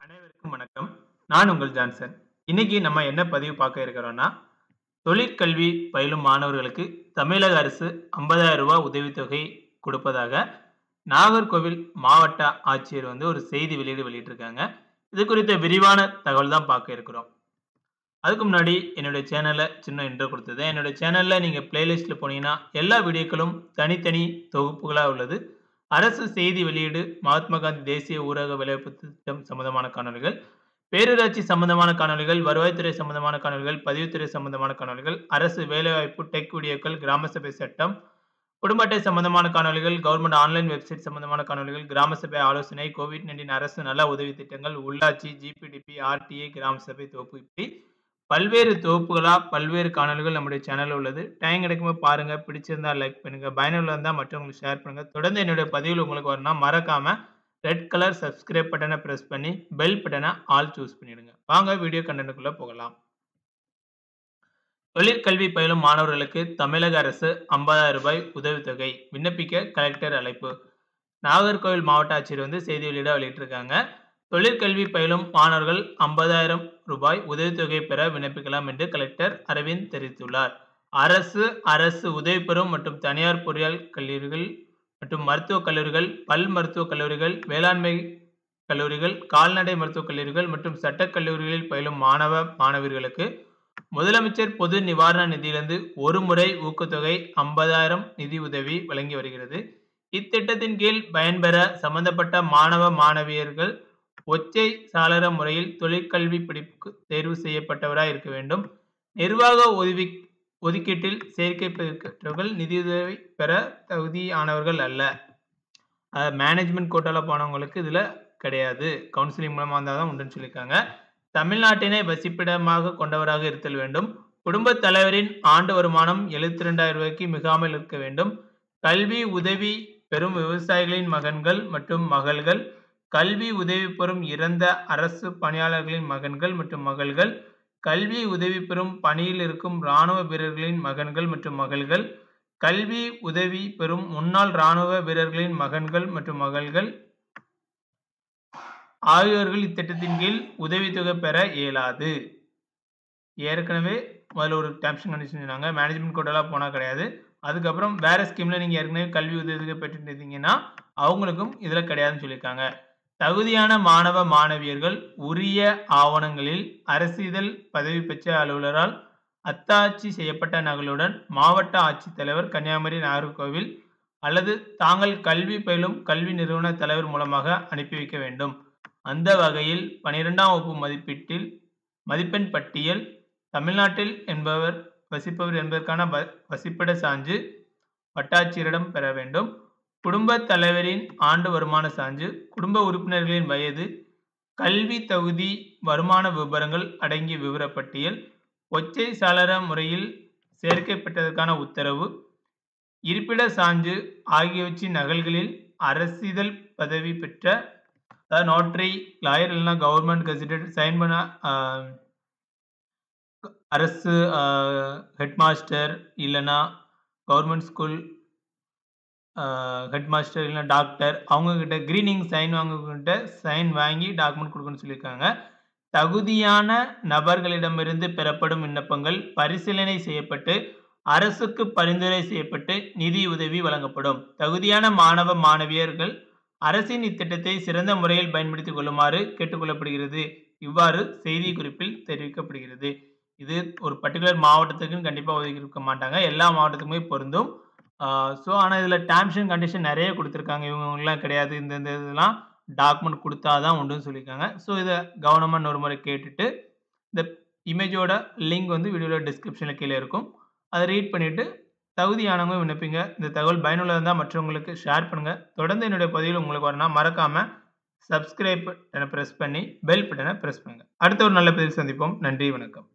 அனைவருக்கும் வணக்கம். நான் உங்கள் ஜான்சன். இன்னைக்கு நம்ம என்ன பதிவு பார்க்க இருக்கிறோம்னா, தொழிற்கல்வி பயிலும் மாணவர்களுக்கு தமிழக அரசு ரூ. 50,000 உதவித்தொகை கொடுப்பதாக நாகர்கோவில் மாவட்ட ஆட்சியர் வந்து ஒரு செய்தி வெளியீடு வெளியிட்டிருக்காங்க. இது குறித்த விரிவான தகவல் தான் பார்க்க இருக்கிறோம். அதுக்கு முன்னாடி என்னுடைய சேனல சின்ன இன்ட்ரோ கொடுத்துருந்தேன். என்னோட சேனல்ல நீங்க பிளேலிஸ்ட்ல போனீங்கன்னா, எல்லா வீடியோக்களும் தனித்தனி தொகுப்புகளா உள்ளது. அரசு செய்தி வெளியீடு, மகாத்மா காந்தி தேசிய ஊரக வேலைவாய்ப்பு திட்டம் சம்பந்தமான காணொளிகள், பேரூராட்சி சம்பந்தமான காணொளிகள், வருவாய்த்துறை சம்பந்தமான காணொளிகள், பதிவுத்துறை சம்பந்தமான காணொளிகள், அரசு வேலைவாய்ப்பு, டெக் வீடியோக்கள், கிராம சபை சட்டம், குடும்ப அட்டை சம்பந்தமான காணொளிகள், கவர்ன்மெண்ட் ஆன்லைன் வெப்சைட் சம்பந்தமான காணொளிகள், கிராம சபை ஆலோசனை, கோவிட்-19 அரசு நல உதவி திட்டங்கள், உள்ளாட்சி, ஜிபிடிபி, ஆர்டிஏ, கிராம சபை தொகுப்பு இப்படி பல்வேறு தொகுப்புகளா பல்வேறு காணொளிகள் நம்முடைய சேனல்ல உள்ளது. டைம் கிடைக்கும்போது பாருங்க. பிடிச்சிருந்தா லைக் பண்ணுங்க. பயனுள்ளதா இருந்தா மற்றவங்களுக்கு ஷேர் பண்ணுங்க. தொடர்ந்து என்னுடைய பதிவுகள் உங்களுக்கு வரணும்னா மறக்காம ரெட் கலர் சப்ஸ்கிரைப் பட்டன பிரஸ் பண்ணி பெல் பட்டன ஆல் சூஸ் பண்ணிடுங்க. வாங்க வீடியோ கன்டென்ட்க்குள்ள போகலாம். தொழிற்கல்வி பயிலும் மாணவர்களுக்கு தமிழக அரசு ரூ. 50,000 உதவித்தொகை விண்ணப்பிக்க கலெக்டர் அழைப்பு. நாகர்கோவில் மாவட்ட ஆட்சியர் வந்து செய்தி வெளியீடா வெளியிட்டிருக்காங்க. தொழிற்கல்வி பயிலும் மாணவர்கள் ரூ. 50,000 உதவித்தொகை பெற விண்ணப்பிக்கலாம் என்று கலெக்டர் அரவிந்த் தெரிவித்துள்ளார். அரசு, அரசு உதவி பெறும் மற்றும் தனியார் பொறியியல் கல்லூரிகள் மற்றும் மருத்துவக் கல்லூரிகள், பல் மருத்துவக் கல்லூரிகள், வேளாண்மை கல்லூரிகள், கால்நடை மருத்துவக் கல்லூரிகள் மற்றும் சட்டக் கல்லூரிகளில் பயிலும் மாணவ, மாணவியர்களுக்கு முதலமைச்சர் பொது நிவாரண நிதியிலிருந்து ஒரு முறை ஊக்கத்தொகை ரூ. 50,000 நிதியுதவி வழங்கி வருகிறது. இத்திட்டத்தின் கீழ் பயன்பெற சம்பந்தப்பட்ட மாணவ, மாணவியர்கள் ஒற்றை சாளர முறையில் தொழிற்கல்வி படிப்புக்கு தேர்வு செய்யப்பட்டவராய் இருக்க வேண்டும். நிர்வாக ஒதுவி ஒதுக்கீட்டில் சேர்க்கை பெற்றவர்கள் நிதியுதவி பெற தகுதியானவர்கள் அல்ல. அ மேனேஜ்மென்ட் கோட்டால போனவங்களுக்கு இதுல கிடையாது. கவுன்சிலிங் மூலமா வந்தா தான் உண்டுன்னு சொல்லியிருக்காங்க. தமிழ்நாட்டினை வசிப்பிடமாக கொண்டவராக இருத்தல் வேண்டும். குடும்பத் தலைவரின் ஆண்டு வருமானம் ரூ. 72,000 மிகாமல் இருக்க வேண்டும். கல்வி உதவி பெறும் விவசாயிகளின் மகன்கள் மற்றும் மகள்கள், கல்வி உதவி பெறும் இறந்த அரசு பணியாளர்களின் மகன்கள் மற்றும் மகள்கள், கல்வி உதவி பெறும் பணியில் இருக்கும் ராணுவ வீரர்களின் மகன்கள் மற்றும் மகள்கள், கல்வி உதவி பெறும் முன்னாள் ராணுவ வீரர்களின் மகன்கள் மற்றும் மகள்கள் ஆகியோர்கள் இத்திட்டத்தின் கீழ் உதவித்தொகை பெற இயலாது. ஏற்கனவே முதல்ல ஒரு டெர்ம்ஸ் அண்ட் கண்டிஷன் சொன்னாங்க. மேனேஜ்மென்ட் கோட்டால போனா கிடையாது. அதுக்கப்புறம் வேற ஸ்கீம்ல நீங்க ஏற்கனவே கல்வி உதவித்தொகை பெற்றுட்டு இருந்தீங்கன்னா, அவங்களுக்கும் இதுல கிடையாதுன்னு சொல்லியிருக்காங்க. தகுதியான மாணவ, மாணவியர்கள் உரிய ஆவணங்களில் அரசிதழ் பதவி பெற்ற அலுவலரால் அத்தாட்சி செய்யப்பட்ட நகலுடன் மாவட்ட ஆட்சித்தலைவர், கன்னியாகுமரி, நாகர்கோவில் அல்லது தாங்கள் கல்வி பயிலும் கல்வி நிறுவன தலைவர் மூலமாக அனுப்பி வைக்க வேண்டும். அந்த வகையில் 12ஆம் வகுப்பு மதிப்பீட்டில் மதிப்பெண் பட்டியல், தமிழ்நாட்டில் என்பவர் வசிப்பவர் என்பதற்கான வ வசிப்பிட சான்று வட்டாட்சியரிடம் பெற வேண்டும். குடும்பத் தலைவரின் ஆண்டு வருமான சான்று, குடும்ப உறுப்பினர்களின் வயது, கல்வி தகுதி, வருமான விபரங்கள் அடங்கிய விவரப்பட்டியல், ஒற்றை சாளர முறையில் சேர்க்கை பெற்றதற்கான உத்தரவு, இருப்பிட சான்று ஆகியவற்றின் நகல்களில் அரசிதழ் பதவி பெற்ற அதாவது நோட்டரி, லாயர் இல்லன்னா கவர்ன்மென்ட் கெசட்டட் சைன் பண்ண அ அரசு அ ஹெட் மாஸ்டர் இல்லன்னா கவர்ன்மென்ட் ஸ்கூல் அ ஹெட் மாஸ்டர் இல்லன்னா டாக்டர் அவங்க கிட்ட கிரீனிங் சைன் வாங்குறவங்ககிட்ட சைன் வாங்கி டாக்குமென்ட் குடுக்கணும்னு சொல்லியிருக்காங்க. தகுதியான நபர்களிடமிருந்து பெறப்படும் விண்ணப்பங்கள் பரிசீலனை செய்யப்பட்டு, அரசுக்கு பரிந்துரை செய்யப்பட்டு நிதியுதவி வழங்கப்படும். தகுதியான மாணவ, மாணவியர்கள் அரசின் இத்திட்டத்தை சிறந்த முறையில் பயன்படுத்திக் கொள்ளுமாறு கேட்டுக் கொள்ளப்படுகிறது. இவ்வாறு செய்திக்குறிப்பில் தெரிவிக்கப்படுகிறது. இது ஒரு பர்ட்டிகுலர் மாவட்டத்துக்குன்னு கண்டிப்பா ஒதுக்கியிருக்க மாட்டாங்க. எல்லா மாவட்டத்துக்குமே பொருந்தும். ஆ ஸோ ஆனா இதுல டெர்ம்ஸ் அண்ட் கண்டிஷன் நெறைய குடுத்திருக்காங்க. இவங்க இவங்களுக்கெல்லாம் கிடையாது. இந்த இந்த இதெல்லாம் டாக்குமென்ட் குடுத்தா தான் உண்டுன்னு சொல்லியிருக்காங்க. ஸோ இத கவனமா இன்னொரு முறை கேட்டுட்டு, இந்த இமேஜோட லிங்க் வந்து வீடியோல டிஸ்கிரிப்ஷன்ல கீழ இருக்கும். அத ரீட் பண்ணிட்டு தகுதியானவங்க விண்ணப்பிங்க. இந்த தகவல் பயனுள்ளதா இருந்தா மற்றவங்களுக்கு ஷேர் பண்ணுங்க. தொடர்ந்து என்னுடைய பதிவுகள் உங்களுக்கு வரணும்னா மறக்காம சப்ஸ்கிரைப் பட்டன பிரஸ் பண்ணி பெல் பட்டன பிரஸ் பண்ணுங்க. அடுத்த ஒரு நல்ல பதிவில் சந்திப்போம். நன்றி, வணக்கம்.